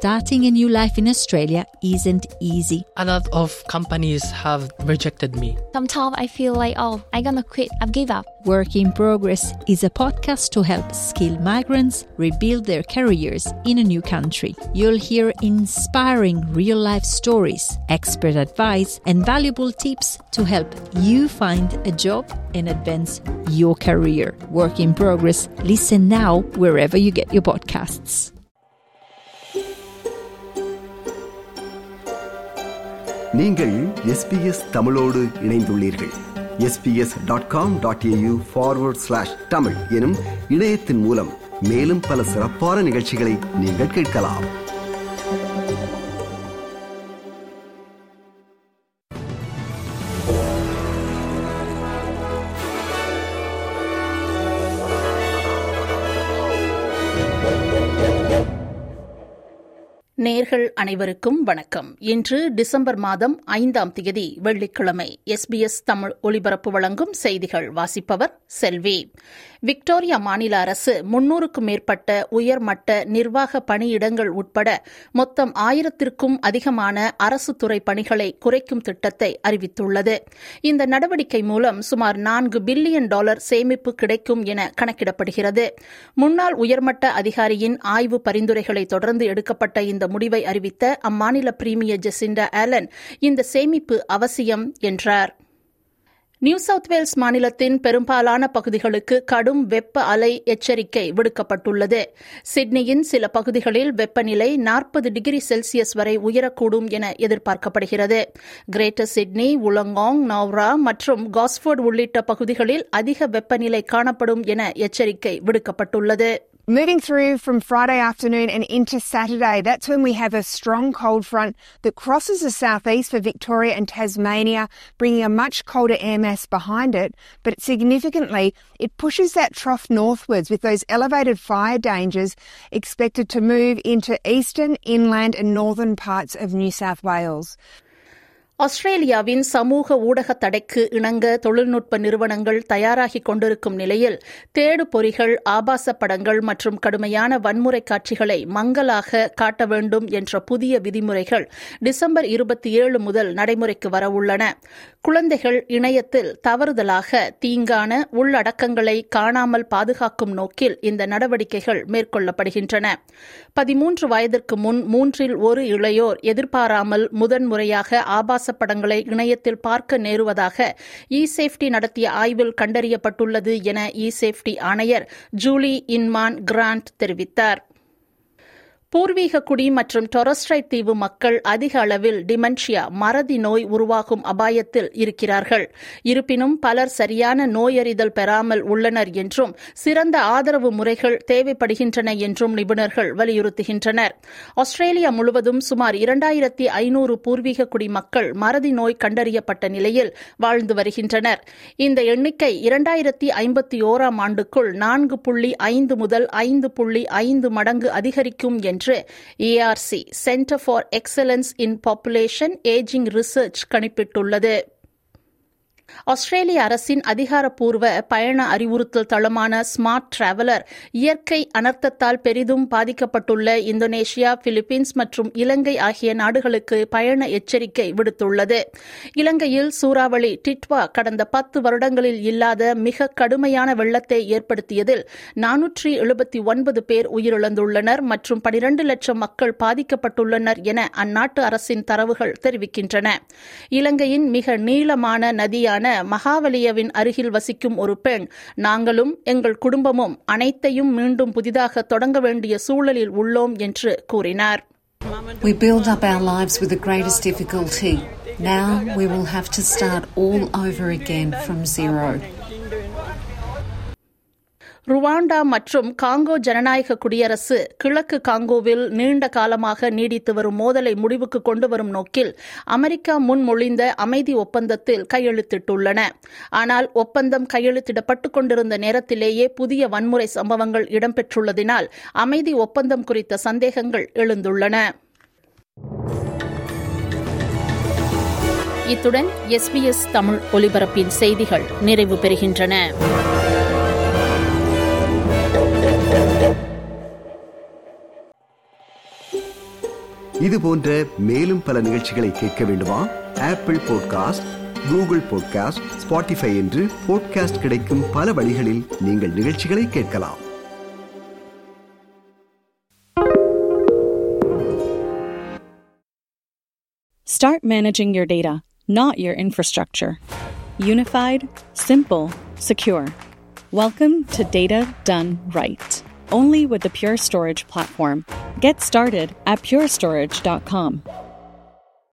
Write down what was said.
starting a new life in Australia isn't easy. A lot of companies have rejected me. Sometimes I feel like, oh, I'm gonna quit, I've give up. Work in Progress is a podcast to help skilled migrants rebuild their careers in a new country. You'll hear inspiring real life stories, expert advice, and valuable tips to help you find a job and advance your career. Work in Progress. Listen now wherever you get your podcasts. நீங்கள் SBS தமிழோடு இணைந்துள்ளீர்கள் SBS dot com dot AU forward slash Tamil எனும் இணையத்தின் மூலம் மேலும் பல சிறப்பான நிகழ்ச்சிகளை நீங்கள் கேட்கலாம் நேர்கள் அனைவருக்கும் வணக்கம் இன்று டிசம்பர் மாதம் ஐந்தாம் தேதி வெள்ளிக்கிழமை எஸ்பிஎஸ் தமிழ் ஒலிபரப்பு வழங்கும் செய்திகள் வாசிப்பவர் செல்வி விக்டோரியா மாநில அரசு முன்னூறுக்கும் மேற்பட்ட உயர்மட்ட நிர்வாக பணியிடங்கள் உட்பட மொத்தம் ஆயிரத்திற்கும் அதிகமான அரசு துறை பணிகளை குறைக்கும் திட்டத்தை அறிவித்துள்ளது இந்த நடவடிக்கை மூலம் சுமார் நான்கு பில்லியன் டாலர் சேமிப்பு கிடைக்கும் என கணக்கிடப்படுகிறது முன்னாள் உயர்மட்ட அதிகாரியின் ஆய்வு பரிந்துரைகளை தொடர்ந்து எடுக்கப்பட்ட இந்த முடிவை அறிவித்த அம்மாநில பிரீமியர் ஜெசிண்டா ஆலன் இந்த சேமிப்பு அவசியம் என்றார் நியூ சவுத் வேல்ஸ் மாநிலத்தின் பெரும்பாலான பகுதிகளுக்கு கடும் வெப்ப அலை எச்சரிக்கை விடுக்கப்பட்டுள்ளது சிட்னியின் சில பகுதிகளில் வெப்பநிலை நாற்பது டிகிரி செல்சியஸ் வரை உயரக்கூடும் என எதிர்பார்க்கப்படுகிறது கிரேட்டர் சிட்னி உலங்காங் நவ்ரா மற்றும் காஸ்போர்ட் உள்ளிட்ட பகுதிகளில் அதிக வெப்பநிலை காணப்படும் என எச்சரிக்கை விடுக்கப்பட்டுள்ளது Moving through from Friday afternoon and into Saturday, that's when we have a strong cold front that crosses the southeast for Victoria and Tasmania, bringing a much colder air mass behind it. But significantly, it pushes that trough northwards with those elevated fire dangers expected to move into eastern, inland, and northern parts of New South Wales. ஆஸ்திரேலியாவின் சமூக ஊடக தடைக்கு இணங்க தொழில்நுட்ப நிறுவனங்கள் தயாராகி கொண்டிருக்கும் நிலையில் தேடு பொறிகள் ஆபாச படங்கள் மற்றும் கடுமையான வன்முறை காட்சிகளை மங்கலாக காட்ட வேண்டும் என்ற புதிய விதிமுறைகள் டிசம்பர் இருபத்தி ஏழு முதல் நடைமுறைக்கு வரவுள்ளன குழந்தைகள் இணையத்தில் தவறுதலாக தீங்கான உள்ளடக்கங்களை காணாமல் பாதுகாக்கும் நோக்கில் இந்த நடவடிக்கைகள் மேற்கொள்ளப்படுகின்றன பதிமூன்று வயதிற்கு முன் மூன்றில் ஒரு இளையோர் எதிர்பாராமல் முதன்முறையாக ஆபாச படங்களை இணையத்தில் பார்க்க நேருவதாக இ சேஃப்டி நடத்திய ஆய்வில் கண்டறியப்பட்டுள்ளது என இ சேஃப்டி ஆணையர் ஜூலி இன்மான் கிராண்ட் தெரிவித்தார் பூர்வீக குடி மற்றும் டொரஸ்ட்ரைட் தீவு மக்கள் அதிக அளவில் டிமென்ஷியா மறதி நோய் உருவாகும் அபாயத்தில் இருக்கிறார்கள் இருப்பினும் பலர் சரியான நோயறிதல் பெறாமல் உள்ளனர் என்றும் சிறந்த ஆதரவு முறைகள் தேவைப்படுகின்றன என்றும் நிபுணர்கள் வலியுறுத்துகின்றனர் ஆஸ்திரேலியா முழுவதும் சுமார் இரண்டாயிரத்தி ஐநூறு பூர்வீக குடி மக்கள் மறதி நோய் கண்டறியப்பட்ட நிலையில் வாழ்ந்து வருகின்றனர் இந்த எண்ணிக்கை இரண்டாயிரத்தி ஐம்பத்தி ஓராம் ஆண்டுக்குள் நான்கு புள்ளி ஐந்து முதல் ஐந்து புள்ளி ஐந்து மடங்கு அதிகரிக்கும் என்று என்று ARC centre for excellence in population ageing research கணிப்பிட்டுள்ளது ஆஸ்திரேலிய அரசின் அதிகாரப்பூர்வ பயண அறிவுறுத்தல் தளமான ஸ்மார்ட் டிராவலர் இயற்கை அனர்த்தத்தால் பெரிதும் பாதிக்கப்பட்டுள்ள இந்தோனேஷியா பிலிப்பீன்ஸ் மற்றும் இலங்கை ஆகிய நாடுகளுக்கு பயண எச்சரிக்கை விடுத்துள்ளது இலங்கையில் சூறாவளி டிட்வா கடந்த பத்து வருடங்களில் இல்லாத மிக கடுமையான வெள்ளத்தை ஏற்படுத்தியதில் நானூற்றி எழுபத்தி ஒன்பது பேர் உயிரிழந்துள்ளனர் மற்றும் பனிரண்டு லட்சம் மக்கள் பாதிக்கப்பட்டுள்ளனர் என அந்நாட்டு அரசின் தரவுகள் தெரிவிக்கின்றன இலங்கையின் மிக நீளமான நதியான மகாவலியவின் அருகில் வசிக்கும் ஒரு பெண் நாங்களும் எங்கள் குடும்பமும் அனைத்தையும் மீண்டும் புதிதாக தொடங்க வேண்டிய சூழலில் உள்ளோம் என்று கூறினார் We build up our lives with the greatest difficulty. Now we will have to start all over again from zero. Rwanda மற்றும் காங்கோ ஜனநாயக குடியரசு கிழக்கு காங்கோவில் நீண்ட காலமாக நீடித்து வரும் மோதலை முடிவுக்கு கொண்டு வரும் நோக்கில் அமெரிக்கா முன்மொழிந்த அமைதி ஒப்பந்தத்தில் கையெழுத்திட்டுள்ளன ஆனால் ஒப்பந்தம் கையெழுத்திடப்பட்டுக் கொண்டிருந்த நேரத்திலேயே புதிய வன்முறை சம்பவங்கள் இடம்பெற்றுள்ளதினால் அமைதி ஒப்பந்தம் குறித்த சந்தேகங்கள் எழுந்துள்ளன இத்துடன் எஸ்பிஎஸ் தமிழ் ஒலிபரப்பின் செய்திகள் நிறைவு பெறுகின்றன இது போன்ற மேலும் பல நிகழ்ச்சிகளை கேட்க வேண்டுமா Apple podcast Google podcast Spotify என்று பாட்காஸ்ட் கிடைக்கும் பல வழிகளில் நீங்கள் நிகழ்ச்சிகளை கேட்கலாம் Start managing your data, not your infrastructure. Unified, simple, secure. Welcome to Data Done Right. Only with the Pure Storage platform. Get started at purestorage.com.